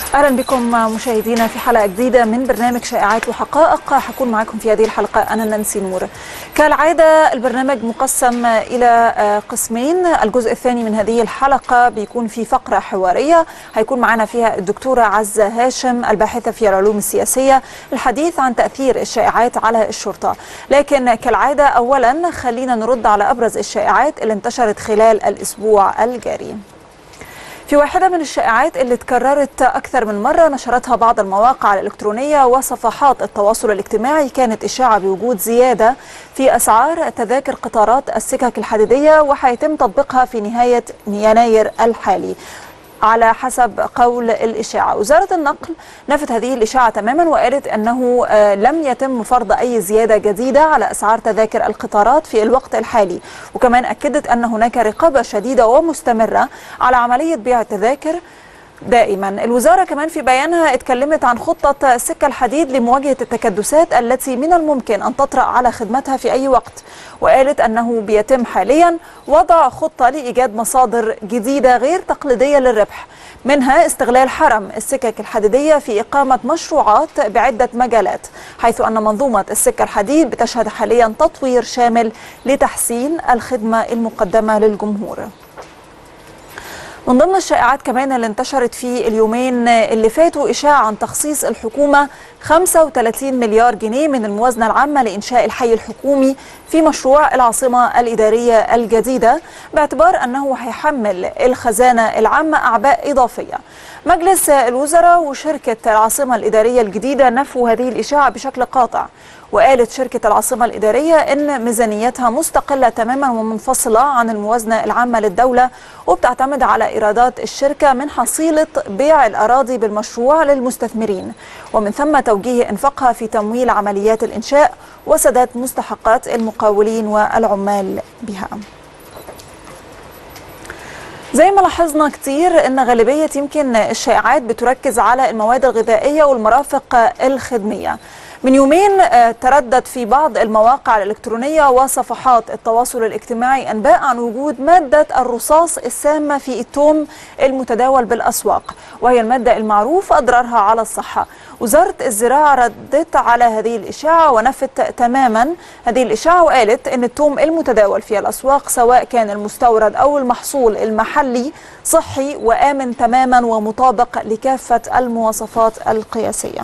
اهلا بكم مشاهدينا في حلقه جديده من برنامج شائعات وحقائق حكون معكم في هذه الحلقه انا نانسي نور كالعاده البرنامج مقسم الى قسمين الجزء الثاني من هذه الحلقه بيكون في فقره حواريه هيكون معنا فيها الدكتوره عزه هاشم الباحثه في العلوم السياسيه الحديث عن تاثير الشائعات على الشرطه لكن كالعاده اولا خلينا نرد على ابرز الشائعات اللي انتشرت خلال الاسبوع الجاري في واحدة من الشائعات اللي اتكررت أكثر من مرة نشرتها بعض المواقع الإلكترونية وصفحات التواصل الاجتماعي كانت إشاعة بوجود زيادة في أسعار تذاكر قطارات السكك الحديدية وهيتم تطبيقها في نهاية يناير الحالي على حسب قول الإشاعة وزارة النقل نفت هذه الإشاعة تماما وقالت أنه لم يتم فرض أي زيادة جديدة على أسعار تذاكر القطارات في الوقت الحالي وكمان أكدت أن هناك رقابة شديدة ومستمرة على عملية بيع التذاكر دائما الوزارة كمان في بيانها اتكلمت عن خطة سكة الحديد لمواجهة التكدسات التي من الممكن أن تطرأ على خدمتها في أي وقت وقالت أنه بيتم حاليا وضع خطة لإيجاد مصادر جديدة غير تقليدية للربح منها استغلال حرم السكك الحديدية في إقامة مشروعات بعدة مجالات حيث أن منظومة السكة الحديد بتشهد حاليا تطوير شامل لتحسين الخدمة المقدمة للجمهور من ضمن الشائعات كمان اللي انتشرت في اليومين اللي فاتوا إشاعة عن تخصيص الحكومة 35 مليار جنيه من الموازنة العامة لإنشاء الحي الحكومي في مشروع العاصمة الإدارية الجديدة باعتبار أنه هيحمل الخزانة العامة أعباء إضافية مجلس الوزراء وشركة العاصمة الإدارية الجديدة نفوا هذه الإشاعة بشكل قاطع وقالت شركة العاصمة الإدارية إن ميزانيتها مستقلة تماما ومنفصلة عن الموازنة العامة للدولة وبتعتمد على إيرادات الشركة من حصيلة بيع الأراضي بالمشروع للمستثمرين ومن ثم توجيه إنفاقها في تمويل عمليات الإنشاء وسداد مستحقات المقاولين والعمال بها زي ما لاحظنا كتير ان غالبيه يمكن الشائعات بتركز على المواد الغذائيه والمرافق الخدميه من يومين تردد في بعض المواقع الإلكترونية وصفحات التواصل الاجتماعي أنباء عن وجود مادة الرصاص السامة في التوم المتداول بالأسواق وهي المادة المعروف أضرارها على الصحة وزارة الزراعة ردت على هذه الإشاعة ونفت تماما هذه الإشاعة وقالت أن التوم المتداول في الأسواق سواء كان المستورد أو المحصول المحلي صحي وآمن تماما ومطابق لكافة المواصفات القياسية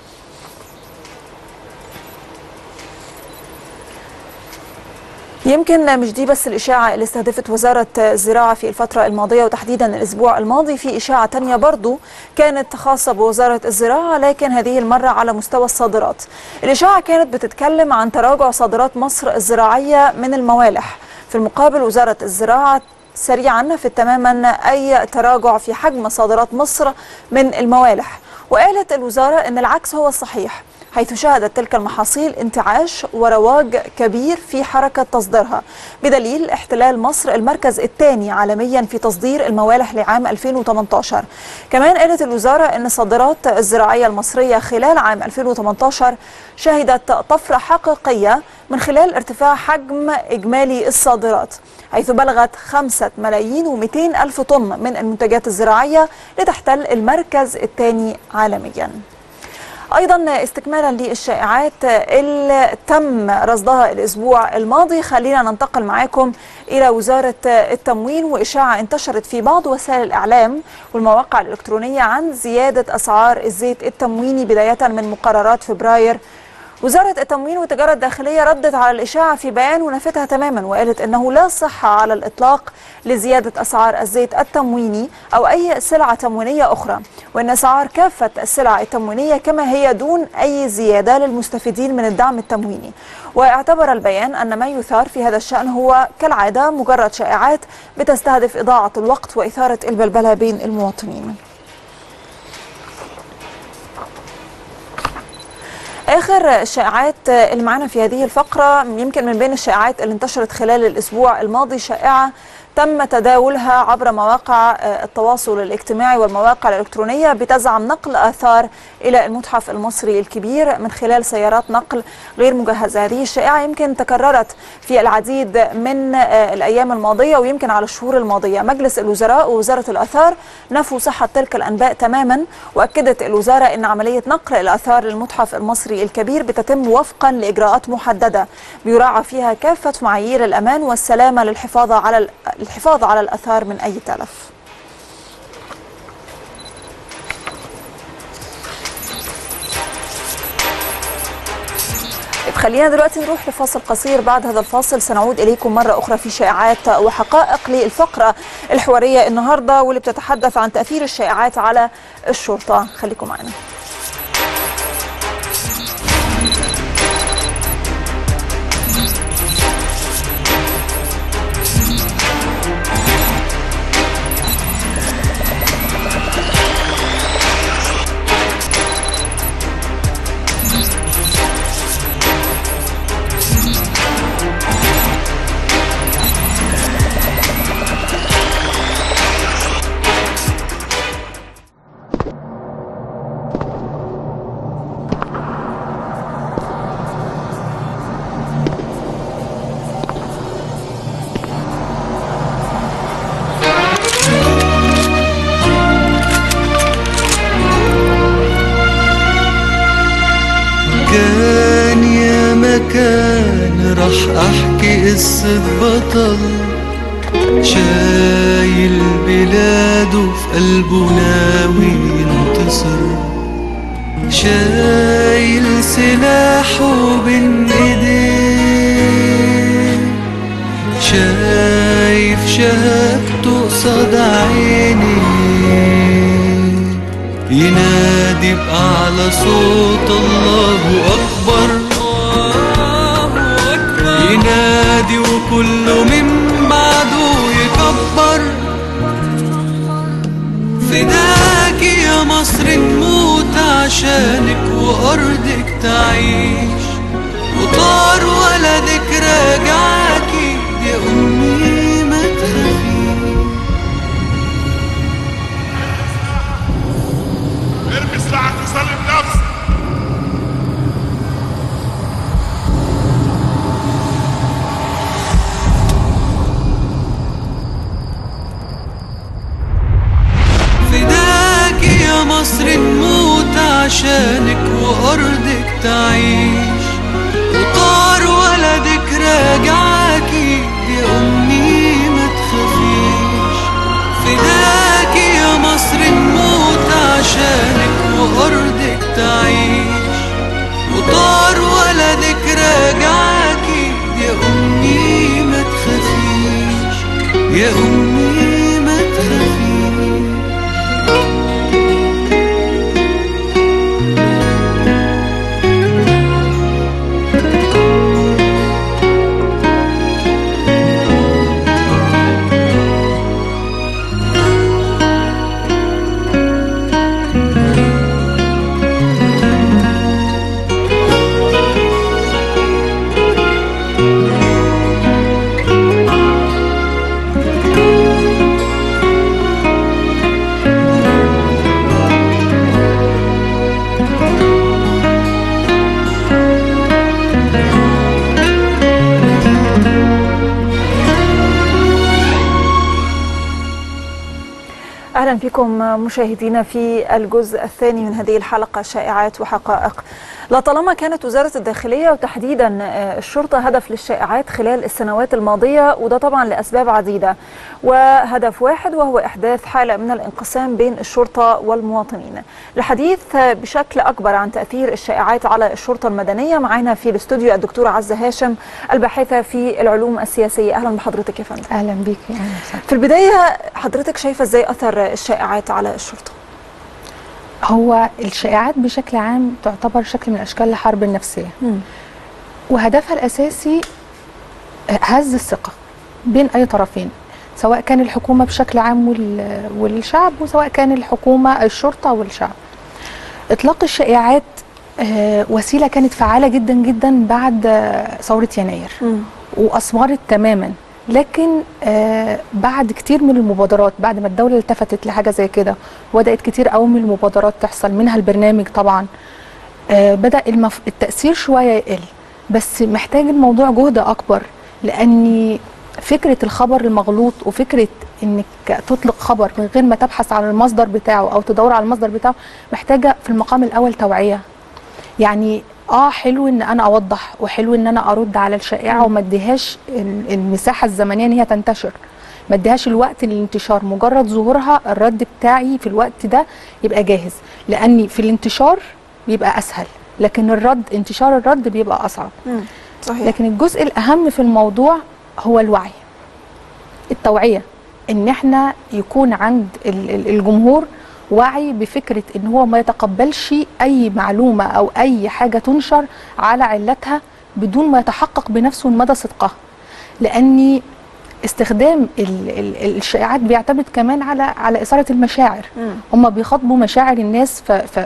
يمكن مش دي بس الإشاعة اللي استهدفت وزارة الزراعة في الفترة الماضية وتحديدا الأسبوع الماضي في إشاعة تانية برضو كانت خاصة بوزارة الزراعة لكن هذه المرة على مستوى الصادرات الإشاعة كانت بتتكلم عن تراجع صادرات مصر الزراعية من الموالح في المقابل وزارة الزراعة سريعا نفت تماما أي تراجع في حجم صادرات مصر من الموالح وقالت الوزارة أن العكس هو الصحيح حيث شهدت تلك المحاصيل انتعاش ورواج كبير في حركة تصديرها بدليل احتلال مصر المركز الثاني عالميا في تصدير الموالح لعام 2018 كمان قالت الوزارة أن الصادرات الزراعية المصرية خلال عام 2018 شهدت طفرة حقيقية من خلال ارتفاع حجم إجمالي الصادرات حيث بلغت 5 ملايين و200 ألف طن من المنتجات الزراعية لتحتل المركز الثاني عالميا ايضا استكمالا للشائعات اللي تم رصدها الاسبوع الماضي خلينا ننتقل معاكم الى وزاره التموين واشاعه انتشرت في بعض وسائل الاعلام والمواقع الالكترونيه عن زياده اسعار الزيت التمويني بدايه من مقررات فبراير وزارة التموين والتجارة الداخلية ردت على الإشاعة في بيان ونفتها تماما وقالت أنه لا صحة على الإطلاق لزيادة أسعار الزيت التمويني أو أي سلعة تموينية أخرى وأن أسعار كافة السلع التموينية كما هي دون أي زيادة للمستفيدين من الدعم التمويني واعتبر البيان أن ما يثار في هذا الشأن هو كالعادة مجرد شائعات بتستهدف إضاعة الوقت وإثارة البلبلة بين المواطنين اخر الشائعات اللي معانا في هذه الفقره يمكن من بين الشائعات اللي انتشرت خلال الاسبوع الماضي شائعه تم تداولها عبر مواقع التواصل الاجتماعي والمواقع الإلكترونية بتزعم نقل آثار إلى المتحف المصري الكبير من خلال سيارات نقل غير مجهزة هذه الشائعة يمكن تكررت في العديد من الأيام الماضية ويمكن على الشهور الماضية مجلس الوزراء ووزارة الآثار نفوا صحة تلك الأنباء تماما وأكدت الوزارة أن عملية نقل الآثار للمتحف المصري الكبير بتتم وفقا لإجراءات محددة بيراعى فيها كافة معايير الأمان والسلامة للحفاظ على الحفاظ على الآثار من أي تلف خلينا دلوقتي نروح لفاصل قصير بعد هذا الفاصل سنعود إليكم مرة أخرى في شائعات وحقائق للفقرة الحوارية النهاردة واللي بتتحدث عن تأثير الشائعات على الشرطة خليكم معنا كان يا مكان راح احكي قصة بطل شايل بلاده في قلبه ناوي ينتصر شايل سلاحه بين ايديه شايف شهادته قصاد عيني ينادي بأعلى صوت الله أكبر ينادي وكله من بعده يكبر فداك يا مصر نموت عشانك وأرضك تعيش وطار ولدك راجعكي يا أمي ما تخافيش ارمي سلاحك وسلم نفسك فداك يا مصر نموت عشانك وأرضك تعيش وطار ولدك راجعاكي يا أمي ما تخافيش فداك يا مصر نموت عشانك وأرضك تعيش وطار ولدك راجعاكي يا أمي ما تخافيش يا أمي ما تخافيش اهلا بكم مشاهدينا في الجزء الثاني من هذه الحلقه شائعات وحقائق. لطالما كانت وزاره الداخليه وتحديدا الشرطه هدف للشائعات خلال السنوات الماضيه وده طبعا لاسباب عديده. وهدف واحد وهو احداث حاله من الانقسام بين الشرطه والمواطنين. للحديث بشكل اكبر عن تاثير الشائعات على الشرطه المدنيه معانا في الاستوديو الدكتوره عزه هاشم الباحثه في العلوم السياسيه. اهلا بحضرتك يا فندم. اهلا بيكي اهلا وسهلا في البدايه حضرتك شايفه ازاي اثر الشائعات على الشرطه؟ هو الشائعات بشكل عام تعتبر شكل من اشكال الحرب النفسيه مم. وهدفها الاساسي هز الثقه بين اي طرفين سواء كان الحكومه بشكل عام وال- والشعب وسواء كان الحكومه الشرطه والشعب اطلاق الشائعات آه، وسيله كانت فعاله جدا جدا بعد آه، ثوره يناير مم. واثمرت تماما لكن آه بعد كتير من المبادرات بعد ما الدوله التفتت لحاجه زي كده وبدات كتير قوي من المبادرات تحصل منها البرنامج طبعا آه بدا المف... التاثير شويه يقل بس محتاج الموضوع جهد اكبر لاني فكره الخبر المغلوط وفكره انك تطلق خبر من غير ما تبحث عن المصدر بتاعه او تدور على المصدر بتاعه محتاجه في المقام الاول توعيه يعني اه حلو ان انا اوضح وحلو ان انا ارد على الشائعه وما اديهاش ال- المساحه الزمنيه ان هي تنتشر ما اديهاش الوقت للانتشار مجرد ظهورها الرد بتاعي في الوقت ده يبقى جاهز لاني في الانتشار بيبقى اسهل لكن الرد انتشار الرد بيبقى اصعب مم. صحيح لكن الجزء الاهم في الموضوع هو الوعي التوعيه ان احنا يكون عند ال- ال- الجمهور وعي بفكره ان هو ما يتقبلش اي معلومه او اي حاجه تنشر على علتها بدون ما يتحقق بنفسه من مدى صدقها لاني استخدام ال- ال- الشائعات بيعتمد كمان على على اثاره المشاعر مم. هم بيخاطبوا مشاعر الناس ف ف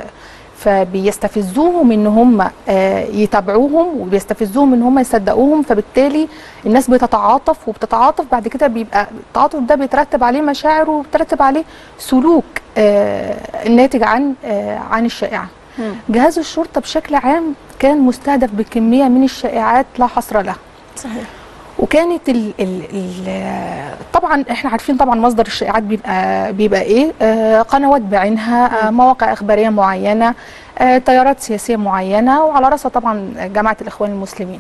فبيستفزوهم ان هم آه، يتابعوهم وبيستفزوهم ان هم يصدقوهم فبالتالي الناس بتتعاطف وبتتعاطف بعد كده بيبقى التعاطف ده بيترتب عليه مشاعر وبيترتب عليه سلوك آه، الناتج عن آه، عن الشائعه مم. جهاز الشرطه بشكل عام كان مستهدف بكميه من الشائعات لا حصر لها صحيح وكانت ال ال ال طبعا احنا عارفين طبعا مصدر الشائعات بيبقى بيبقى ايه آه قنوات بعينها آه مواقع اخباريه معينه آه تيارات سياسيه معينه وعلى راسها طبعا جماعه الاخوان المسلمين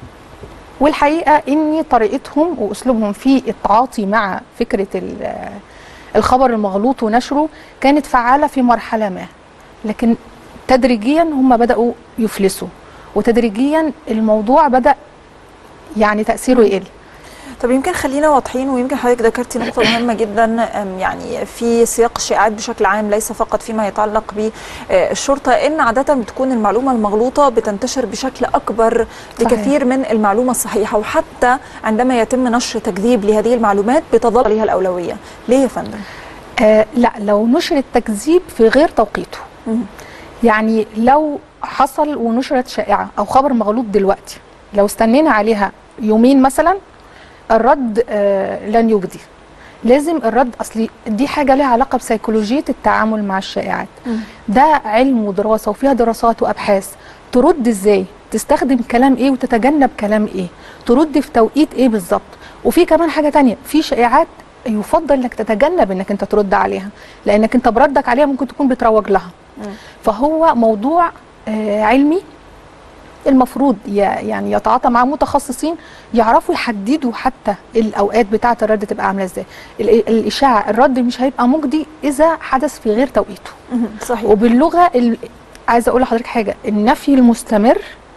والحقيقه ان طريقتهم واسلوبهم في التعاطي مع فكره ال- الخبر المغلوط ونشره كانت فعاله في مرحله ما لكن تدريجيا هم بداوا يفلسوا وتدريجيا الموضوع بدا يعني تاثيره يقل طب يمكن خلينا واضحين ويمكن حضرتك ذكرتي نقطة مهمة جدا أم، يعني في سياق الشائعات بشكل عام ليس فقط فيما يتعلق بالشرطة إن عادة بتكون المعلومة المغلوطة بتنتشر بشكل أكبر صحيح. بكثير من المعلومة الصحيحة وحتى عندما يتم نشر تكذيب لهذه المعلومات بتظل عليها الأولوية ليه يا فندم؟ آه لا لو نشر التكذيب في غير توقيته مم. يعني لو حصل ونشرت شائعه او خبر مغلوط دلوقتي لو استنينا عليها يومين مثلا الرد آه لن يجدي لازم الرد اصلي دي حاجه لها علاقه بسيكولوجيه التعامل مع الشائعات مم. ده علم ودراسه وفيها دراسات وابحاث ترد ازاي تستخدم كلام ايه وتتجنب كلام ايه ترد في توقيت ايه بالظبط وفي كمان حاجه تانية في شائعات يفضل انك تتجنب انك انت ترد عليها لانك انت بردك عليها ممكن تكون بتروج لها مم. فهو موضوع آه، علمي المفروض ي- يعني يتعاطى مع متخصصين يعرفوا يحددوا حتى الاوقات بتاعه الرد تبقى عامله ازاي ال- الاشاعه الرد مش هيبقى مجدي اذا حدث في غير توقيته مم. صحيح وباللغه ال... عايزه اقول لحضرتك حاجه النفي المستمر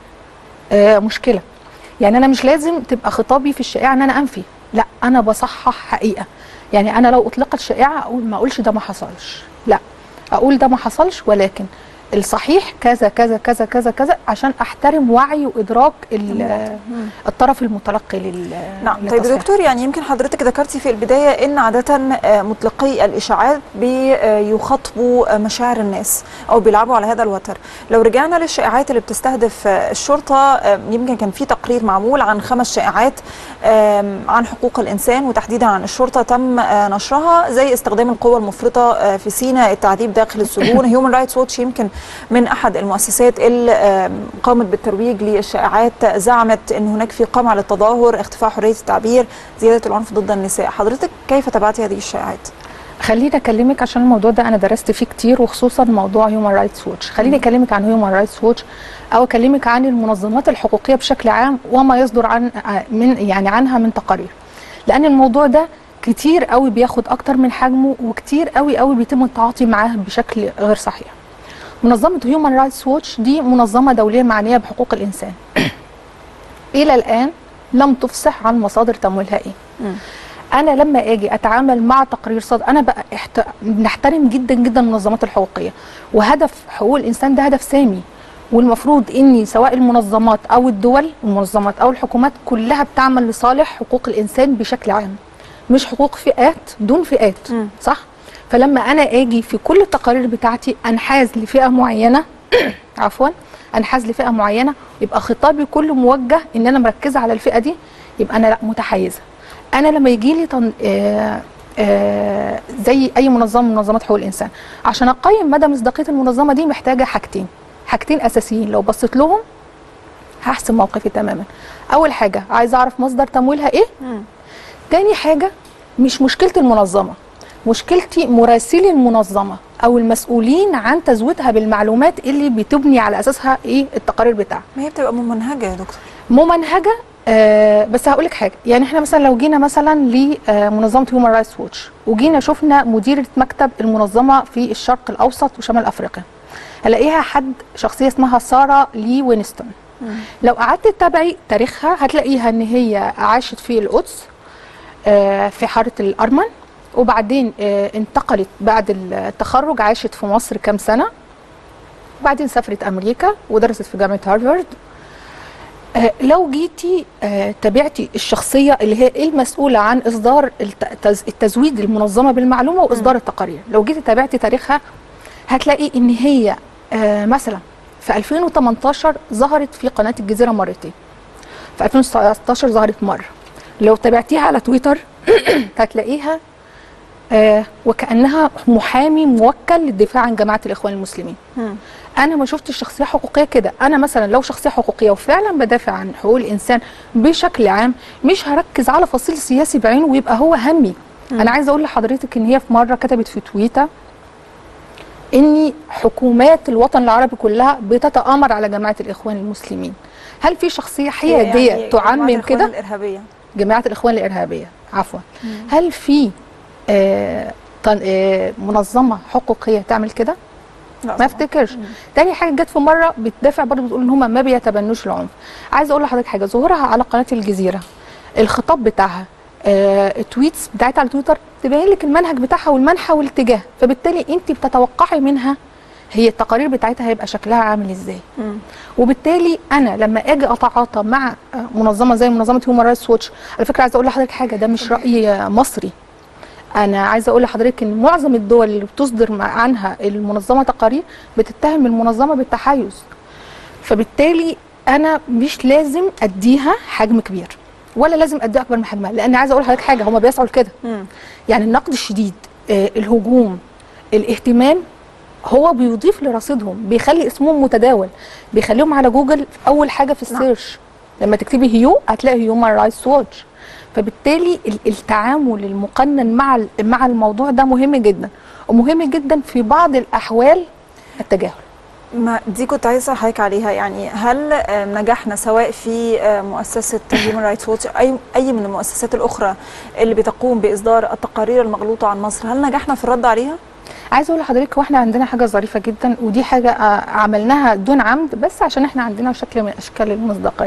آه مشكله يعني انا مش لازم تبقى خطابي في الشائعه ان انا انفي لا انا بصحح حقيقه يعني انا لو اطلقت شائعه اقول ما اقولش ده ما حصلش لا اقول ده ما حصلش ولكن الصحيح كذا كذا كذا كذا كذا عشان احترم وعي وادراك ال- مم. الطرف المتلقي لل نعم طيب للتصحيح. دكتور يعني يمكن حضرتك ذكرتي في البداية أن عادة آه، مطلقي الإشاعات بيخاطبوا مشاعر الناس أو بيلعبوا على هذا الوتر لو رجعنا للشائعات اللي بتستهدف آه، الشرطة آه، يمكن كان في تقرير معمول عن خمس شائعات آم، عن حقوق الإنسان وتحديدا عن الشرطة تم آه، نشرها زي استخدام القوة المفرطة آه، في سيناء التعذيب داخل السجون هيومن رايتس ووتش يمكن من أحد المؤسسات اللي آم، قامت بالترويج للشائعات زعمت أن هناك في قمع للتظاهر اختفاء حرية التعبير زيادة العنف ضد النساء حضرتك كيف تابعتي هذه الشائعات؟ خليني اكلمك عشان الموضوع ده انا درست فيه كتير وخصوصا موضوع هيومن رايتس ووتش خليني اكلمك عن هيومن رايتس ووتش او اكلمك عن المنظمات الحقوقيه بشكل عام وما يصدر عن من يعني عنها من تقارير لان الموضوع ده كتير قوي بياخد اكتر من حجمه وكتير قوي قوي بيتم التعاطي معاه بشكل غير صحيح منظمه هيومن رايتس ووتش دي منظمه دوليه معنيه بحقوق الانسان الى الان لم تفصح عن مصادر تمويلها ايه مم. انا لما اجي اتعامل مع تقرير صادر انا بقى احت... بنحترم جدا جدا المنظمات الحقوقيه وهدف حقوق الانسان ده هدف سامي والمفروض اني سواء المنظمات او الدول المنظمات او الحكومات كلها بتعمل لصالح حقوق الانسان بشكل عام مش حقوق فئات دون فئات مم. صح فلما انا اجي في كل التقارير بتاعتي انحاز لفئه معينه عفوا انحاز لفئه معينه يبقى خطابي كله موجه ان انا مركزه على الفئه دي يبقى انا لا متحيزه انا لما يجي لي تن... آه آه زي اي منظمه من منظمات حقوق الانسان عشان اقيم مدى مصداقيه المنظمه دي محتاجه حاجتين حاجتين اساسيين لو بصيت لهم هحسم موقفي تماما اول حاجه عايزه اعرف مصدر تمويلها ايه تاني حاجه مش مشكله المنظمه مشكلتي مراسلي المنظمه او المسؤولين عن تزويدها بالمعلومات اللي بتبني على اساسها ايه التقارير بتاعها ما هي بتبقى ممنهجه يا دكتور ممنهجه آه بس هقول لك حاجه يعني احنا مثلا لو جينا مثلا لمنظمه هيومن رايتس ووتش وجينا شفنا مديره مكتب المنظمه في الشرق الاوسط وشمال افريقيا هلاقيها حد شخصيه اسمها ساره لي وينستون لو قعدت تتابعي تاريخها هتلاقيها ان هي عاشت في القدس آه في حاره الارمن وبعدين آه انتقلت بعد التخرج عاشت في مصر كام سنه وبعدين سافرت امريكا ودرست في جامعه هارفارد آه لو جيتي آه تابعتي الشخصيه اللي هي المسؤوله عن اصدار التز... التزويد المنظمه بالمعلومه واصدار التقارير لو جيتي تابعتي تاريخها هتلاقي ان هي آه مثلا في 2018 ظهرت في قناه الجزيره مرتين في 2019 ظهرت مره لو تابعتيها على تويتر هتلاقيها آه وكانها محامي موكل للدفاع عن جماعه الاخوان المسلمين مم. انا ما شفتش شخصيه حقوقيه كده انا مثلا لو شخصيه حقوقيه وفعلا بدافع عن حقوق الانسان بشكل عام مش هركز على فصيل سياسي بعينه ويبقى هو همي مم. انا عايزه اقول لحضرتك ان هي في مره كتبت في تويتر ان حكومات الوطن العربي كلها بتتآمر على جماعه الاخوان المسلمين هل في شخصيه حياديه يعني تعمم جماعة الإخوان كده الارهابيه جماعه الاخوان الارهابيه عفوا هل في آه تن- آه منظمه حقوقيه تعمل كده لا ما طبعاً. افتكرش تاني حاجه جت في مره بتدافع برضه بتقول ان هم ما بيتبنوش العنف عايزه اقول لحضرتك حاجه ظهورها على قناه الجزيره الخطاب بتاعها آه، التويتس بتاعتها على تويتر تبين لك المنهج بتاعها والمنحى والاتجاه فبالتالي انت بتتوقعي منها هي التقارير بتاعتها هيبقى شكلها عامل ازاي مم. وبالتالي انا لما اجي اتعاطى مع آه، منظمه زي منظمه هيومن رايتس ووتش على فكره عايزه اقول لحضرتك حاجه ده مش راي آه، مصري انا عايزه اقول لحضرتك ان معظم الدول اللي بتصدر مع- عنها المنظمه تقارير بتتهم المنظمه بالتحيز فبالتالي انا مش لازم اديها حجم كبير ولا لازم اديها اكبر من حجمها لان عايزه اقول لحضرتك حاجه هم بيسعوا لكده مم. يعني النقد الشديد آه، الهجوم الاهتمام هو بيضيف لرصيدهم بيخلي اسمهم متداول بيخليهم على جوجل اول حاجه في السيرش لما تكتبي هيو هتلاقي هيومن رايتس واتش فبالتالي ال- التعامل المقنن مع ال- مع الموضوع ده مهم جدا ومهم جدا في بعض الاحوال التجاهل ما دي كنت عايزه حضرتك عليها يعني هل آه، نجحنا سواء في آه، مؤسسه هيومن رايتس ووتش اي اي من المؤسسات الاخرى اللي بتقوم باصدار التقارير المغلوطه عن مصر هل نجحنا في الرد عليها؟ عايزه اقول لحضرتك واحنا عندنا حاجه ظريفه جدا ودي حاجه آه، عملناها دون عمد بس عشان احنا عندنا شكل من اشكال المصداقيه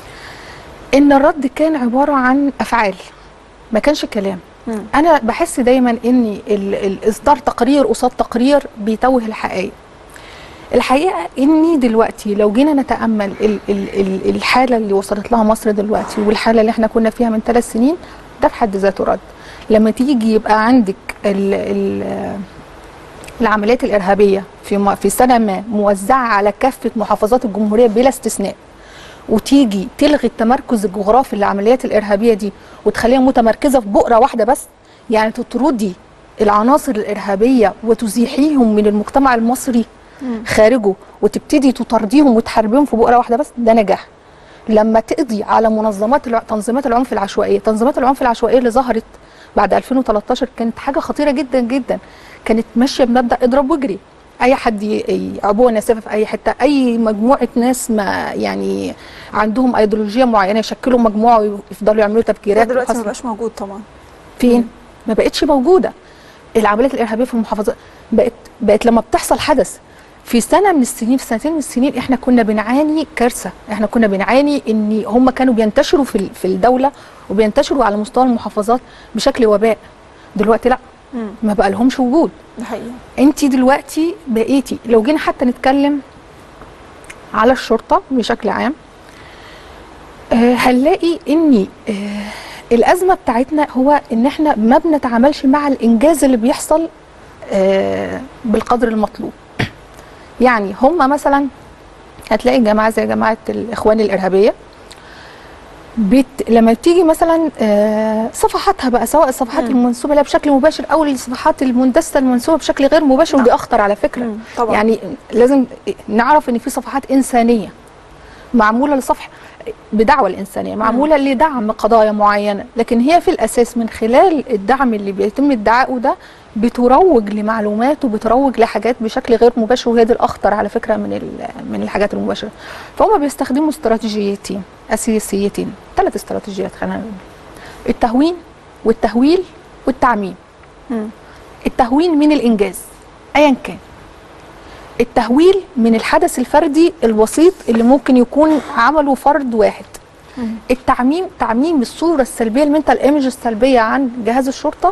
ان الرد كان عباره عن افعال ما كانش كلام مم. انا بحس دايما ان ال- الاصدار تقرير قصاد تقرير بيتوه الحقائق الحقيقه اني دلوقتي لو جينا نتامل ال ال ال الحاله اللي وصلت لها مصر دلوقتي والحاله اللي احنا كنا فيها من ثلاث سنين ده في حد ذاته رد لما تيجي يبقى عندك ال ال العمليات الارهابيه في م- في سنه ما موزعه على كافه محافظات الجمهوريه بلا استثناء وتيجي تلغي التمركز الجغرافي للعمليات الارهابيه دي وتخليها متمركزه في بؤره واحده بس يعني تطردي العناصر الارهابيه وتزيحيهم من المجتمع المصري خارجه وتبتدي تطرديهم وتحاربيهم في بؤره واحده بس ده نجاح لما تقضي على منظمات الع... تنظيمات العنف العشوائيه تنظيمات العنف العشوائيه اللي ظهرت بعد 2013 كانت حاجه خطيره جدا جدا كانت ماشيه بمبدا اضرب واجري اي حد ي- ي- عبوه ناسفه في اي حته اي مجموعه ناس ما يعني عندهم ايديولوجيه معينه يشكلوا مجموعه ويفضلوا يعملوا ده تفكيرات دلوقتي ما وحصر. بقاش موجود طبعا فين ما بقتش موجوده العمليات الارهابيه في المحافظات بقت بقت لما بتحصل حدث في سنه من السنين في سنتين من السنين احنا كنا بنعاني كارثه احنا كنا بنعاني ان هم كانوا بينتشروا في ال- في الدوله وبينتشروا على مستوى المحافظات بشكل وباء دلوقتي لا مم. ما بقى لهمش وجود ده حقيقي انت دلوقتي بقيتي لو جينا حتى نتكلم على الشرطه بشكل عام آه هنلاقي ان آه الازمه بتاعتنا هو ان احنا ما بنتعاملش مع الانجاز اللي بيحصل آه بالقدر المطلوب يعني هم مثلا هتلاقي جماعه زي جماعه الاخوان الارهابيه بت... لما تيجي مثلا آه، صفحاتها بقى سواء الصفحات مم. المنسوبه لها بشكل مباشر او الصفحات المندسه المنسوبه بشكل غير مباشر نعم. ودي اخطر على فكره مم، طبعا. يعني لازم نعرف ان في صفحات انسانيه معموله لصفحه بدعوى الانسانيه معموله لدعم قضايا معينه لكن هي في الاساس من خلال الدعم اللي بيتم ادعائه ده بتروج لمعلومات وبتروج لحاجات بشكل غير مباشر وهي دي الاخطر على فكره من ال- من الحاجات المباشره فهم بيستخدموا استراتيجيتين اساسيتين ثلاث استراتيجيات خلينا نقول التهوين والتهويل والتعميم مم. التهوين من الانجاز ايا كان التهويل من الحدث الفردي البسيط اللي ممكن يكون عمله فرد واحد مم. التعميم تعميم الصوره السلبيه المنتال ايمج السلبيه عن جهاز الشرطه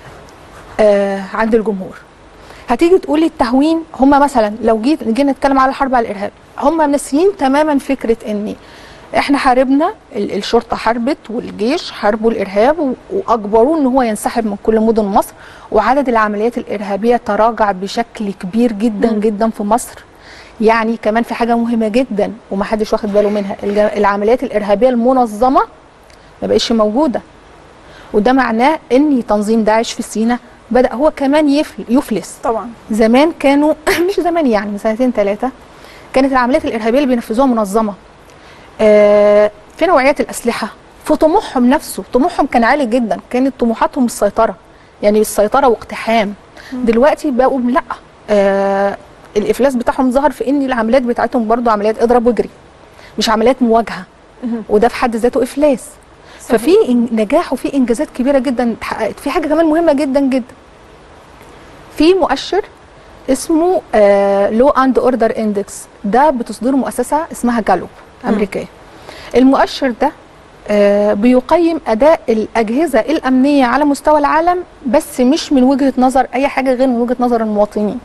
آه عند الجمهور هتيجي تقولي التهوين هم مثلا لو جيت جينا نتكلم على الحرب على الارهاب هم ناسيين تماما فكره ان احنا حاربنا ال- الشرطه حاربت والجيش حاربوا الارهاب و- واجبروه ان هو ينسحب من كل مدن مصر وعدد العمليات الارهابيه تراجع بشكل كبير جدا مم. جدا في مصر يعني كمان في حاجه مهمه جدا ومحدش واخد باله منها الج- العمليات الارهابيه المنظمه ما بقتش موجوده وده معناه ان تنظيم داعش في سيناء بدا هو كمان يفل يفلس طبعا زمان كانوا مش زمان يعني من سنتين ثلاثه كانت العمليات الارهابيه اللي بينفذوها منظمه آه، في نوعيات الاسلحه في طموحهم نفسه طموحهم كان عالي جدا كانت طموحاتهم السيطره يعني السيطره واقتحام دلوقتي بقوا لا آه الافلاس بتاعهم ظهر في ان العمليات بتاعتهم برضو عمليات اضرب واجري مش عمليات مواجهه مهم. وده في حد ذاته افلاس صحيح. ففي إن- نجاح وفي انجازات كبيره جدا اتحققت في حاجه كمان مهمه جدا جدا في مؤشر اسمه لو اند اوردر اندكس ده بتصدره مؤسسه اسمها جالوب امريكيه المؤشر ده آه، بيقيم اداء الاجهزه الامنيه على مستوى العالم بس مش من وجهه نظر اي حاجه غير من وجهه نظر المواطنين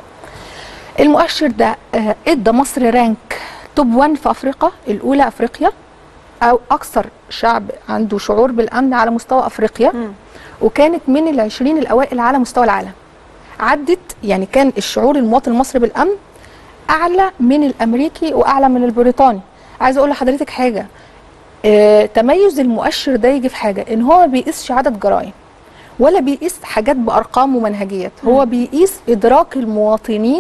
المؤشر ده آه، ادى مصر رانك توب 1 في افريقيا الاولى افريقيا او اكثر شعب عنده شعور بالامن على مستوى افريقيا مم. وكانت من العشرين الاوائل على مستوى العالم عدت يعني كان الشعور المواطن المصري بالامن اعلى من الامريكي واعلى من البريطاني عايزه اقول لحضرتك حاجه آه تميز المؤشر ده يجي في حاجه ان هو ما بيقيسش عدد جرائم ولا بيقيس حاجات بارقام ومنهجيات هو بيقيس ادراك المواطنين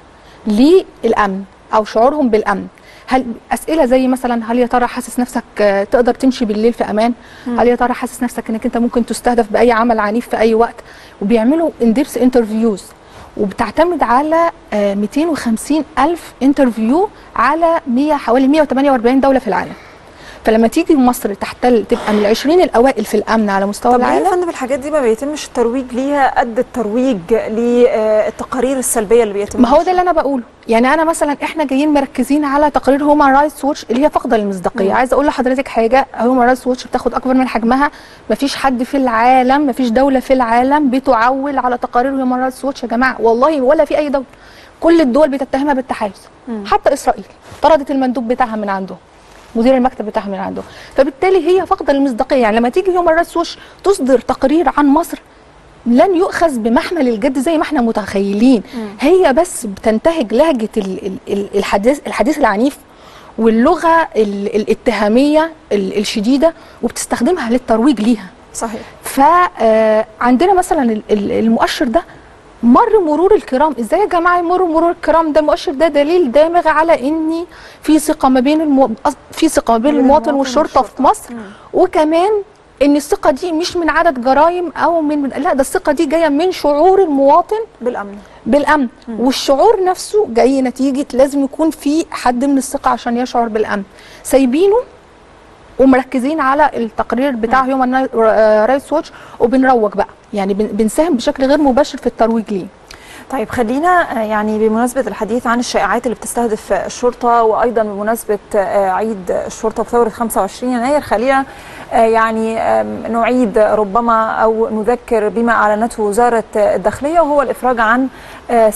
للامن او شعورهم بالامن هل اسئله زي مثلا هل يا ترى حاسس نفسك آه، تقدر تمشي بالليل في امان هل يا ترى حاسس نفسك انك انت ممكن تستهدف باي عمل عنيف في اي وقت وبيعملوا انديبس انترفيوز وبتعتمد على آه، 250 الف انترفيو على 100 حوالي 148 دوله في العالم فلما تيجي مصر تحتل تبقى من العشرين الاوائل في الامن على مستوى طب ليه يا العالم فندم الحاجات دي ما بيتمش الترويج ليها قد الترويج للتقارير السلبيه اللي بيتم ما هو ده اللي انا بقوله يعني انا مثلا احنا جايين مركزين على تقارير هومان رايتس ووتش اللي هي فاقده للمصداقيه مم. عايزه اقول لحضرتك حاجه هومان رايتس ووتش بتاخد اكبر من حجمها ما فيش حد في العالم ما فيش دوله في العالم بتعول على تقارير هومان رايتس ووتش يا جماعه والله ولا في اي دوله كل الدول بتتهمها بالتحيز مم. حتى اسرائيل طردت المندوب بتاعها من عنده مدير المكتب بتاعها من عنده فبالتالي هي فاقده للمصداقيه يعني لما تيجي هومان رايتس ووتش تصدر تقرير عن مصر لن يؤخذ بمحمل الجد زي ما احنا متخيلين هي بس بتنتهج لهجه ال- ال- ال- الحديث الحديث العنيف واللغه ال- الاتهاميه ال- الشديده وبتستخدمها للترويج ليها صحيح فعندنا مثلا ال- ال- المؤشر ده مر مرور الكرام ازاي يا جماعه يمر مرور الكرام ده المؤشر ده دليل دامغ على ان في ثقه ما بين المو... أص- في ثقه ما بين بين المواطن المواطن والشرطه والشرطة. في مصر مم. وكمان ان الثقه دي مش من عدد جرائم او من لا ده الثقه دي جايه من شعور المواطن بالامن بالامن والشعور نفسه جاي نتيجه لازم يكون في حد من الثقه عشان يشعر بالامن سايبينه ومركزين على التقرير بتاع هيومن رايتس ووتش وبنروج بقى يعني بن- بنساهم بشكل غير مباشر في الترويج ليه طيب خلينا آه، يعني بمناسبة الحديث عن الشائعات اللي بتستهدف آه، الشرطة وأيضا بمناسبة آه، عيد الشرطة وثورة 25 يناير خلينا آه، يعني آم، نعيد ربما أو نذكر بما أعلنته وزارة آه، الداخلية وهو الإفراج عن آه،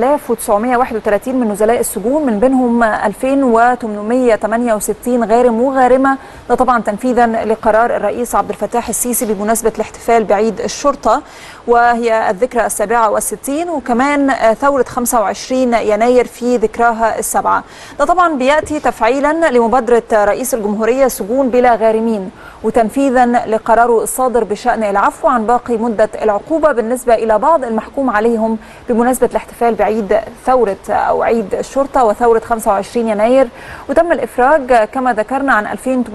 6931 من نزلاء السجون من بينهم آه، 2868 غارم وغارمة ده طبعا تنفيذا لقرار الرئيس عبد الفتاح السيسي بمناسبة الاحتفال بعيد الشرطة وهي الذكرى السابعة والستين وكمان وكمان آه، ثورة 25 يناير في ذكراها السبعة ده طبعا بيأتي تفعيلا لمبادرة رئيس الجمهورية سجون بلا غارمين وتنفيذا لقراره الصادر بشأن العفو عن باقي مدة العقوبة بالنسبة إلى بعض المحكوم عليهم بمناسبة الاحتفال بعيد ثورة أو عيد الشرطة وثورة 25 يناير وتم الإفراج كما ذكرنا عن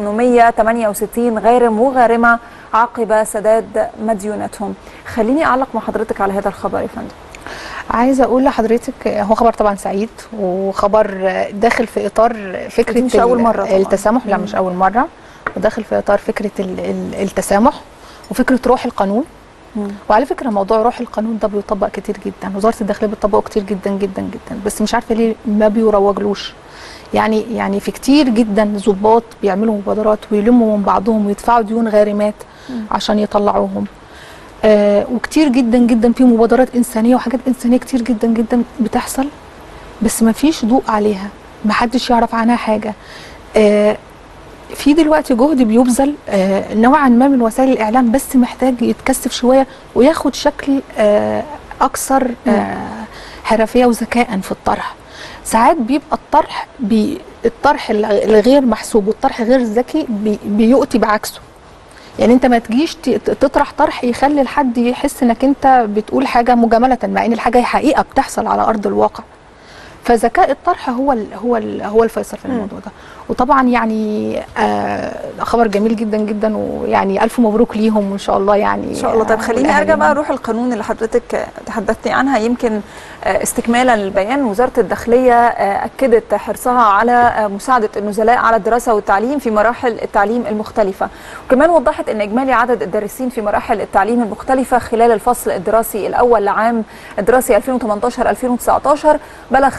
2868 غارم وغارمة عقب سداد مديونتهم خليني أعلق مع حضرتك على هذا الخبر يا فندم عايزه اقول لحضرتك هو خبر طبعا سعيد وخبر داخل في اطار فكره دي مش أول ال- مرة طبعاً. التسامح لا مش اول مره وداخل في اطار فكره ال- ال- التسامح وفكره روح القانون وعلى فكره موضوع روح القانون ده بيطبق كتير جدا وزاره الداخليه بتطبقه كتير جدا جدا جدا بس مش عارفه ليه ما بيروجلوش يعني يعني في كتير جدا ضباط بيعملوا مبادرات ويلموا من بعضهم ويدفعوا ديون غارمات عشان يطلعوهم آه وكتير جدا جدا في مبادرات انسانيه وحاجات انسانيه كتير جدا جدا بتحصل بس ما فيش ضوء عليها ما حدش يعرف عنها حاجه آه في دلوقتي جهد بيبذل آه نوعا ما من وسائل الاعلام بس محتاج يتكثف شويه وياخد شكل آه اكثر آه حرفيه وذكاء في الطرح ساعات بيبقى الطرح بي الطرح الغ- الغير محسوب والطرح غير ذكي بي بيؤتي بعكسه يعني انت ما تجيش ت- ت- تطرح طرح يخلي الحد يحس انك انت بتقول حاجه مجامله مع ان الحاجه حقيقه بتحصل على ارض الواقع فذكاء الطرح هو ال هو ال هو الفيصل في الموضوع ده وطبعا يعني آه خبر جميل جدا جدا ويعني الف مبروك ليهم وان شاء الله يعني ان شاء الله طيب آه، خليني ارجع والأهالي. بقى اروح القانون اللي حضرتك تحدثتي عنها يمكن آه، استكمالا للبيان وزاره الداخليه آه، اكدت حرصها على آه، مساعده النزلاء على الدراسه والتعليم في مراحل التعليم المختلفه وكمان وضحت ان اجمالي عدد الدارسين في مراحل التعليم المختلفه خلال الفصل الدراسي الاول لعام الدراسي 2018 2019 بلغ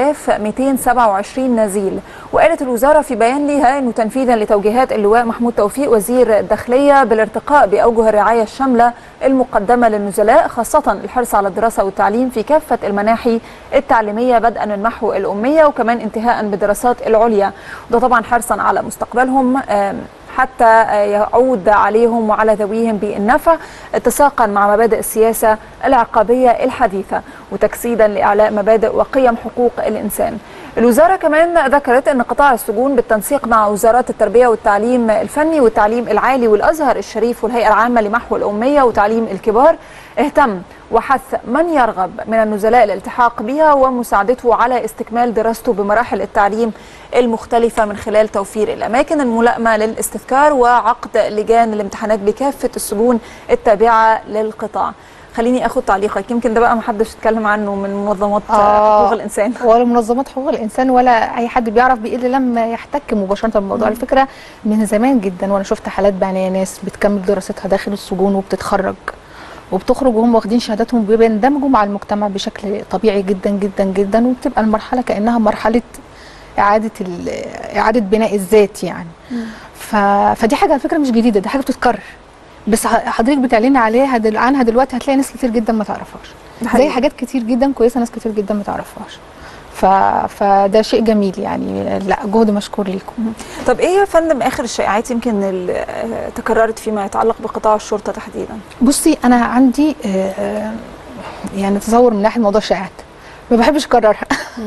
5227 نزيل وقالت الوزاره في بيان لها انه تنفيذا لتوجيهات اللواء محمود توفيق وزير الداخليه بالارتقاء باوجه الرعايه الشامله المقدمه للنزلاء خاصه الحرص على الدراسه والتعليم في كافه المناحي التعليميه بدءا من محو الاميه وكمان انتهاء بالدراسات العليا وده طبعا حرصا على مستقبلهم آم، حتى آه، يعود عليهم وعلى ذويهم بالنفع اتساقا مع مبادئ السياسه العقابيه الحديثه وتجسيدا لاعلاء مبادئ وقيم حقوق الانسان. الوزاره كمان ذكرت ان قطاع السجون بالتنسيق مع وزارات التربيه والتعليم الفني والتعليم العالي والازهر الشريف والهيئه العامه لمحو الاميه وتعليم الكبار اهتم وحث من يرغب من النزلاء الالتحاق بها ومساعدته على استكمال دراسته بمراحل التعليم المختلفة من خلال توفير الأماكن الملائمة للاستذكار وعقد لجان الامتحانات بكافة السجون التابعة للقطاع خليني اخد تعليقك يمكن ده بقى ما حدش اتكلم عنه من منظمات آه. حقوق الانسان ولا منظمات حقوق الانسان ولا اي حد بيعرف بايه الا لما يحتك مباشره بالموضوع على فكره من زمان جدا وانا شفت حالات بعناية ناس بتكمل دراستها داخل السجون وبتتخرج وبتخرج وهم واخدين شهاداتهم بيندمجوا مع المجتمع بشكل طبيعي جدا جدا جدا وبتبقى المرحله كانها مرحله اعاده ال- اعاده بناء الذات يعني ف... فدي حاجه على فكره مش جديده دي حاجه بتتكرر بس ح- حضرتك بتعلني عليها دل... عنها دلوقتي هتلاقي ناس كتير جدا ما تعرفهاش ده زي حقيقي. حاجات كتير جدا كويسه ناس كتير جدا ما تعرفهاش ف... فده شيء جميل يعني لا جهد مشكور ليكم طب ايه يا فندم اخر الشائعات يمكن اللي آه، تكررت فيما يتعلق بقطاع الشرطه تحديدا بصي انا عندي آه، آه، يعني تصور من ناحيه موضوع الشائعات ما بحبش اكررها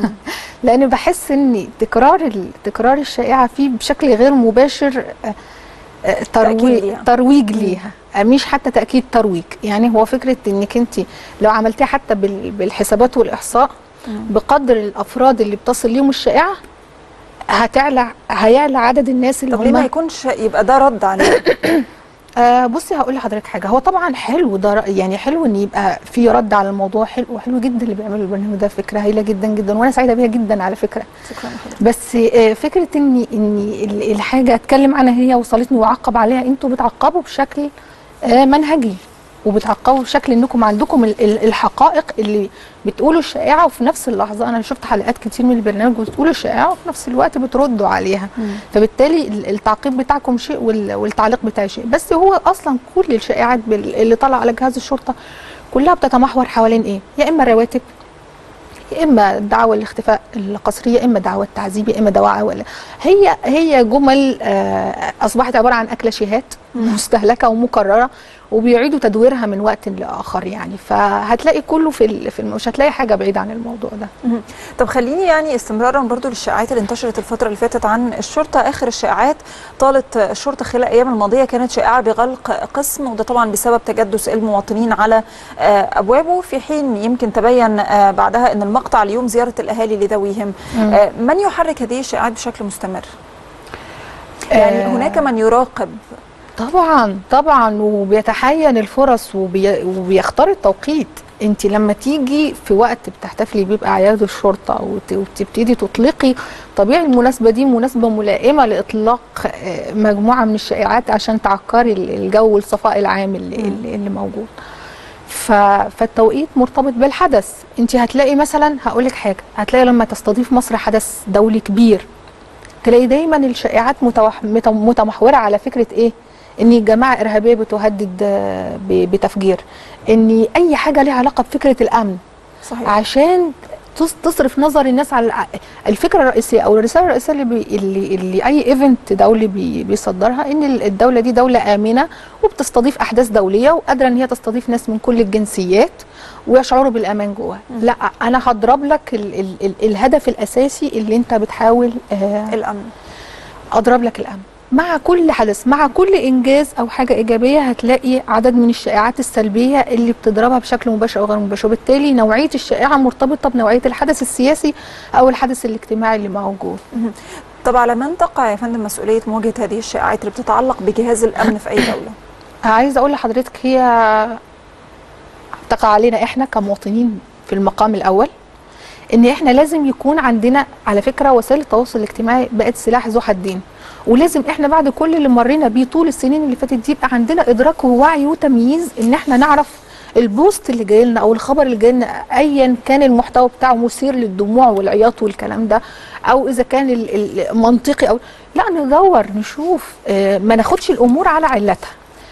لان بحس ان تكرار ال- تكرار الشائعه فيه بشكل غير مباشر آه، آه، تأكيد ترويج ليها. ترويج ليها آه، مش حتى تاكيد ترويج يعني هو فكره انك انت لو عملتيها حتى بال- بالحسابات والاحصاء بقدر الافراد اللي بتصل ليهم الشائعه هتعلى هيعلى عدد الناس اللي طب ليه ما هم يكونش يبقى ده رد عليه آه بصي هقول لحضرتك حاجه هو طبعا حلو ده رأي- يعني حلو ان يبقى في رد على الموضوع حلو وحلو جدا اللي بيعملوا البرنامج ده فكره هايله جدا جدا وانا سعيده بيها جدا على فكره شكرا لحضرتك بس آه فكره ان ان ال- الحاجه اتكلم عنها هي وصلتني واعقب عليها انتوا بتعقبوا بشكل آه منهجي وبتعقبوا بشكل انكم عندكم ال- ال- الحقائق اللي بتقولوا الشائعه وفي نفس اللحظه انا شفت حلقات كتير من البرنامج بتقولوا الشائعه وفي نفس الوقت بتردوا عليها فبالتالي ال- التعقيب بتاعكم شيء وال- والتعليق بتاعي شيء بس هو اصلا كل الشائعات بال- اللي طالعه على جهاز الشرطه كلها بتتمحور حوالين ايه يا اما رواتب يا اما دعوى الاختفاء القسري يا اما دعوى التعذيب يا اما دعوى ولا هي هي جمل آه، اصبحت عباره عن اكلاشيهات مستهلكه ومكرره وبيعيدوا تدويرها من وقت لاخر يعني فهتلاقي كله في ال- في الم- مش هتلاقي حاجه بعيده عن الموضوع ده مهم. طب خليني يعني استمرارا برضو للشائعات اللي انتشرت الفترة اللي فاتت عن الشرطة آخر الشائعات طالت الشرطة خلال الأيام الماضية كانت شائعة بغلق قسم وده طبعا بسبب تجدس المواطنين على آه، أبوابه في حين يمكن تبين آه، بعدها أن المقطع اليوم زيارة الأهالي لذويهم آه، من يحرك هذه الشائعات بشكل مستمر؟ يعني آه. هناك من يراقب طبعا طبعا وبيتحين الفرص وبي وبيختار التوقيت انت لما تيجي في وقت بتحتفلي بيبقى اعياد الشرطه وت- وتبتدي تطلقي طبيعي المناسبه دي مناسبه ملائمه لاطلاق آه، مجموعه من الشائعات عشان تعكري ال- الجو والصفاء العام اللي, اللي اللي موجود ف... فالتوقيت مرتبط بالحدث انت هتلاقي مثلا هقول لك حاجه هتلاقي لما تستضيف مصر حدث دولي كبير تلاقي دايما الشائعات متوح... مت- متمحوره على فكره ايه ان جماعه ارهابيه بتهدد آه، ب... بتفجير ان اي حاجه ليها علاقه بفكره الامن صحيح عشان تص- تصرف نظر الناس على الع- الفكره الرئيسيه او الرساله الرئيسيه اللي, بي اللي, اللي اي ايفنت دولي بي بيصدرها ان ال- الدوله دي دوله امنه وبتستضيف احداث دوليه وقادره ان هي تستضيف ناس من كل الجنسيات ويشعروا بالامان جواها لا انا هضرب لك ال ال ال الهدف الاساسي اللي انت بتحاول آه الأمن اضرب لك الامن مع كل حدث مع كل انجاز او حاجه ايجابيه هتلاقي عدد من الشائعات السلبيه اللي بتضربها بشكل مباشر او غير مباشر وبالتالي نوعيه الشائعه مرتبطه بنوعيه الحدث السياسي او الحدث الاجتماعي اللي موجود طب على من تقع يا فندم مسؤولية مواجهة هذه الشائعات اللي بتتعلق بجهاز الأمن في أي دولة؟ عايزه اقول لحضرتك هي تقع علينا احنا كمواطنين في المقام الاول ان احنا لازم يكون عندنا على فكره وسائل التواصل الاجتماعي بقت سلاح ذو حدين ولازم احنا بعد كل اللي مرينا بيه طول السنين اللي فاتت دي يبقى عندنا ادراك ووعي وتمييز ان احنا نعرف البوست اللي جاي لنا او الخبر اللي جاي لنا ايا كان المحتوى بتاعه مثير للدموع والعياط والكلام ده او اذا كان ال- ال- منطقي او لا ندور نشوف آه، ما ناخدش الامور على علتها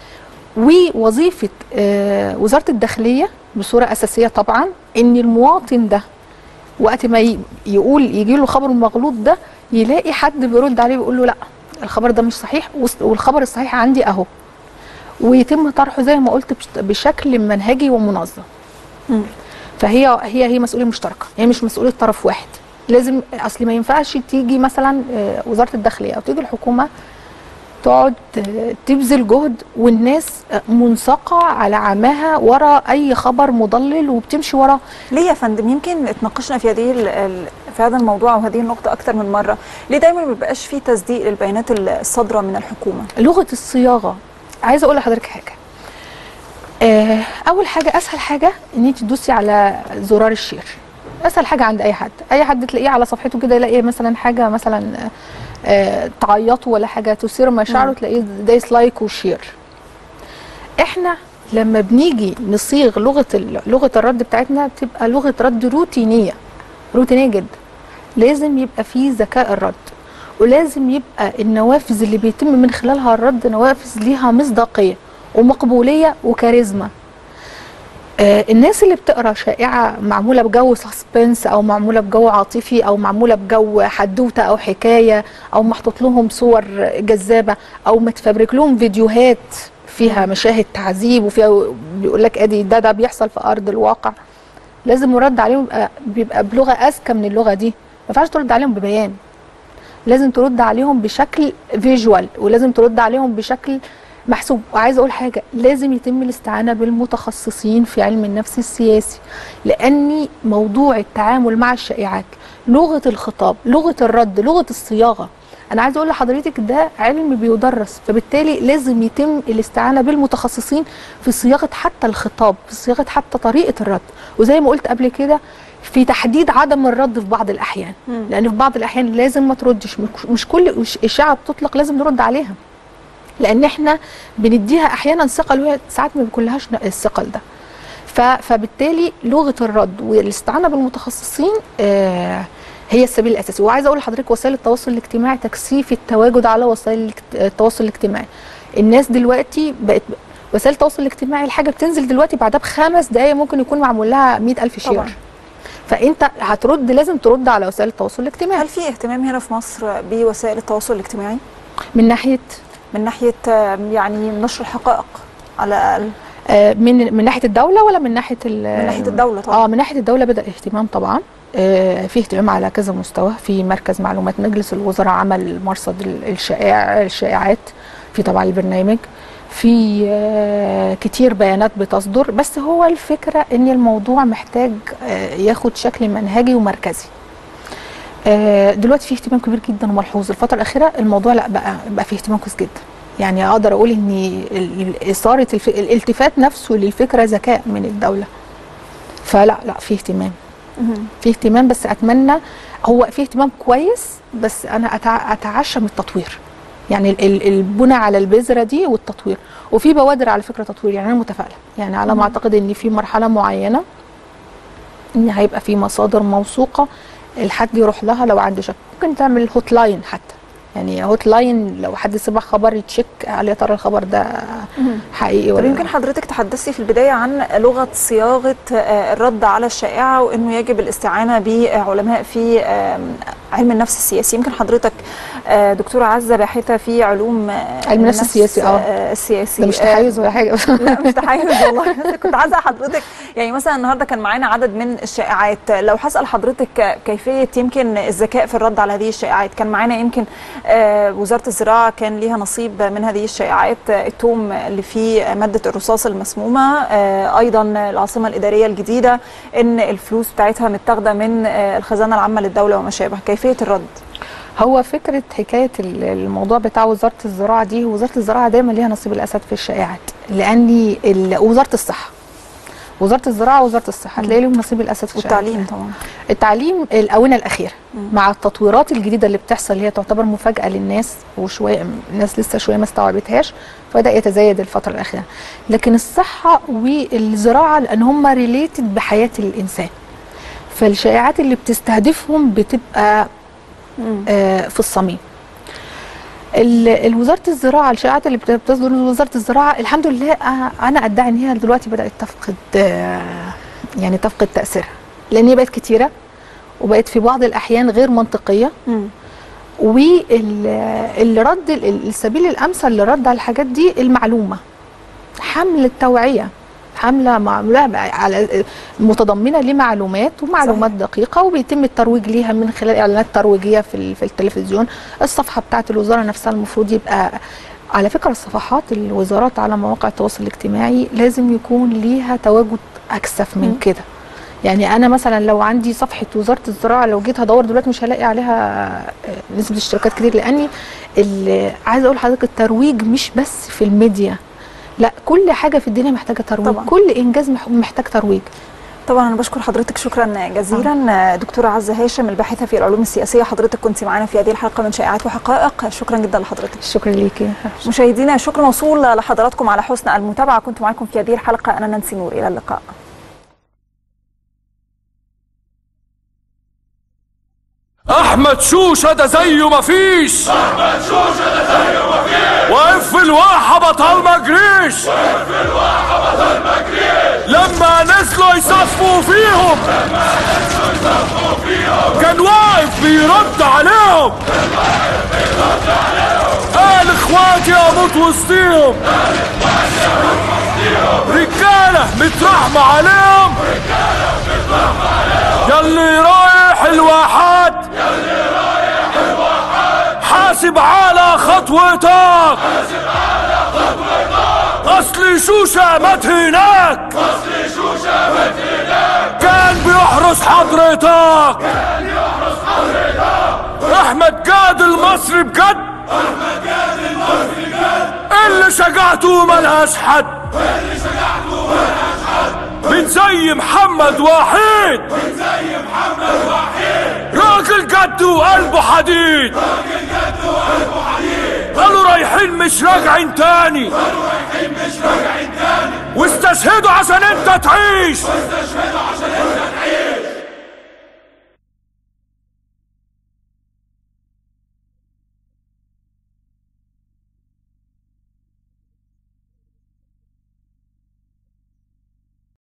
ووظيفه آه، وزاره الداخليه بصوره اساسيه طبعا ان المواطن ده وقت ما ي- يقول يجي له خبر المغلوط ده يلاقي حد بيرد عليه ويقول له لا الخبر ده مش صحيح وس- والخبر الصحيح عندي اهو ويتم طرحه زي ما قلت بش- بشكل منهجي ومنظم مم. فهي هي هي مسؤوليه مشتركه هي مش مسؤوليه طرف واحد لازم اصل ما ينفعش تيجي مثلا آه، وزاره الداخليه او تيجي الحكومه تقعد آه، تبذل جهد والناس آه، منساقه على عماها ورا اي خبر مضلل وبتمشي وراه ليه يا فندم يمكن اتناقشنا في هذه ال- ال- في هذا الموضوع وهذه النقطة أكثر من مرة ليه دايما ما بيبقاش في تصديق للبيانات الصادرة من الحكومة لغه الصياغه عايزه اقول لحضرتك حاجه آه، اول حاجه اسهل حاجه ان انت تدوسي على زرار الشير اسهل حاجه عند اي حد اي حد تلاقيه على صفحته كده يلاقي مثلا حاجه مثلا آه، تعيطه ولا حاجه تثير مشاعره مم. تلاقيه دايس لايك وشير احنا لما بنيجي نصيغ لغه ال- لغه الرد بتاعتنا بتبقى لغه رد روتينيه روتينيه جدا لازم يبقى فيه ذكاء الرد ولازم يبقى النوافذ اللي بيتم من خلالها الرد نوافذ ليها مصداقيه ومقبوليه وكاريزما آه الناس اللي بتقرا شائعه معموله بجو سسبنس او معموله بجو عاطفي او معموله بجو حدوته او حكايه او محطوط لهم صور جذابه او متفبرك لهم فيديوهات فيها مشاهد تعذيب وفيها بيقول لك ادي ده ده بيحصل في ارض الواقع لازم الرد عليهم يبقى بيبقى بلغه اذكى من اللغه دي ما ينفعش ترد عليهم ببيان لازم ترد عليهم بشكل فيجوال ولازم ترد عليهم بشكل محسوب وعايزه اقول حاجه لازم يتم الاستعانه بالمتخصصين في علم النفس السياسي لاني موضوع التعامل مع الشائعات لغه الخطاب لغه الرد لغه الصياغه انا عايزه اقول لحضرتك ده علم بيدرس فبالتالي لازم يتم الاستعانه بالمتخصصين في صياغه حتى الخطاب في صياغه حتى طريقه الرد وزي ما قلت قبل كده في تحديد عدم الرد في بعض الاحيان مم. لان في بعض الاحيان لازم ما تردش مش- مش كل إش- اشاعه بتطلق لازم نرد عليها لان احنا بنديها احيانا ثقل وهي ساعات ما بيكونلهاش الثقل ده ف- فبالتالي لغه الرد والاستعانه بالمتخصصين آه هي السبيل الاساسي وعايزه اقول لحضرتك وسائل التواصل الاجتماعي تكثيف التواجد على وسائل الاجت- التواصل الاجتماعي الناس دلوقتي بقت وسائل التواصل الاجتماعي الحاجه بتنزل دلوقتي بعدها بخمس دقائق ممكن يكون معمول لها 100000 شير طبعاً. فانت هترد لازم ترد على وسائل التواصل الاجتماعي هل في اهتمام هنا في مصر بوسائل التواصل الاجتماعي؟ من ناحيه من ناحيه آه، يعني نشر الحقائق على الاقل آه، من من ناحيه الدوله ولا من ناحيه ال- من ناحيه الدوله طبعا اه من ناحيه الدوله بدا اهتمام طبعا آه، في اهتمام على كذا مستوى في مركز معلومات مجلس الوزراء عمل مرصد ال- الشائع الشائعات في طبعا البرنامج في آه، كتير بيانات بتصدر بس هو الفكره ان الموضوع محتاج آه، ياخد شكل منهجي ومركزي آه، دلوقتي في اهتمام كبير جدا وملحوظ الفتره الاخيره الموضوع لا بقى بقى فيه اهتمام كويس جدا يعني اقدر اقول ان ال- ال- اثاره الف... الالتفات نفسه للفكره ذكاء من الدوله فلا لا في اهتمام مهم. في اهتمام بس اتمنى هو في اهتمام كويس بس انا أتع- اتعشى من التطوير يعني ال- ال- البنى على البذره دي والتطوير وفي بوادر على فكره تطوير يعني انا متفائله يعني على ما اعتقد ان في مرحله معينه ان هيبقى في مصادر موثوقه الحد يروح لها لو عنده شك ممكن تعمل هوت لاين حتى يعني هوت لاين لو حد سمع خبر يتشيك هل يا ترى الخبر ده حقيقي طب ولا يمكن حضرتك تحدثي في البداية عن لغة صياغة آه، الرد على الشائعة وأنه يجب الاستعانة بعلماء في آم، علم النفس السياسي يمكن حضرتك آه، دكتورة عزة باحثة في علوم آه، علم النفس السياسي، آه. السياسي ده مش آه، تحيز ولا حاجه لا مش تحيز والله كنت عايزه حضرتك يعني مثلا النهارده كان معانا عدد من الشائعات لو هسال حضرتك كيفيه يمكن الذكاء في الرد على هذه الشائعات كان معانا يمكن آه، وزاره الزراعه كان ليها نصيب من هذه الشائعات آه، التوم اللي فيه ماده الرصاص المسمومه آه، ايضا العاصمه الاداريه الجديده ان الفلوس بتاعتها متاخده من آه، الخزانه العامه للدوله وما شابه كيفيه الرد هو فكره حكايه ال- الموضوع بتاع وزاره الزراعه دي وزاره الزراعه دايما ليها نصيب الاسد في الشائعات لاني ال- وزاره الصحه وزاره الزراعه ووزاره الصحه هتلاقي لهم نصيب الاسد في الشائعات والتعليم طبعا التعليم الاونه الاخيره مع التطويرات الجديده اللي بتحصل اللي هي تعتبر مفاجاه للناس وشويه الناس لسه شويه ما استوعبتهاش فبدا يتزايد الفتره الاخيره لكن الصحه والزراعه لان هم ريليتد بحياه الانسان فالشائعات اللي بتستهدفهم بتبقى آه في الصميم ال- وزاره الزراعه الشائعات اللي بت- بتصدر من وزاره الزراعه الحمد لله آه، انا ادعي ان هي دلوقتي بدات تفقد آه، يعني تفقد تاثيرها لان هي بقت كتيره وبقت في بعض الاحيان غير منطقيه مم. والرد السبيل الامثل للرد على الحاجات دي المعلومه حمله توعيه حمله معموله على متضمنه لمعلومات ومعلومات صحيح. دقيقه وبيتم الترويج ليها من خلال اعلانات ترويجيه في ال- في التلفزيون الصفحه بتاعه الوزاره نفسها المفروض يبقى على فكره الصفحات الوزارات على مواقع التواصل الاجتماعي لازم يكون ليها تواجد اكثف من مم. كده يعني انا مثلا لو عندي صفحه وزاره الزراعه لو جيت هدور دلوقتي مش هلاقي عليها آه، نسبه اشتراكات كتير لاني ال- عايزه اقول لحضرتك الترويج مش بس في الميديا لا كل حاجه في الدنيا محتاجه ترويج طبعاً. كل انجاز مح- محتاج ترويج طبعا انا بشكر حضرتك شكرا جزيلا دكتوره عزه هاشم الباحثه في العلوم السياسيه حضرتك كنت معانا في هذه الحلقه من شائعات وحقائق شكرا جدا لحضرتك شكرا ليكي مشاهدينا شكر موصول لحضراتكم على حسن المتابعه كنت معكم في هذه الحلقه انا نانسي نور الى اللقاء احمد شوشه ده زيه مفيش احمد شوشه ده زيه مفيش واقف في الواحه بطل ما جريش واقف في الواحه بطل ما جريش لما نزلوا يصفوا فيهم لما نزلوا يصفوا فيهم كان واقف بيرد عليهم كان واقف بيرد عليهم قال اخواتي اموت وسطيهم قال اخواتي اموت وسطيهم رجاله مترحمه عليهم رجاله مترحمه عليهم ياللي رايح الواحات حاسب على خطوتك حاسب على خطوتك اصلي شوشة مات هناك اصلي شوشة مات هناك كان بيحرس حضرتك كان يحرس حضرتك احمد جاد المصري بجد احمد جاد المصري بجد اللي شجعته ملهاش حد اللي شجعته ملهاش حد من زي محمد وحيد من زي محمد وحيد راجل جد وقلبه حديد قالوا رايحين مش راجعين تاني قالوا رايحين مش راجعين تاني واستشهدوا عشان انت تعيش واستشهدوا عشان انت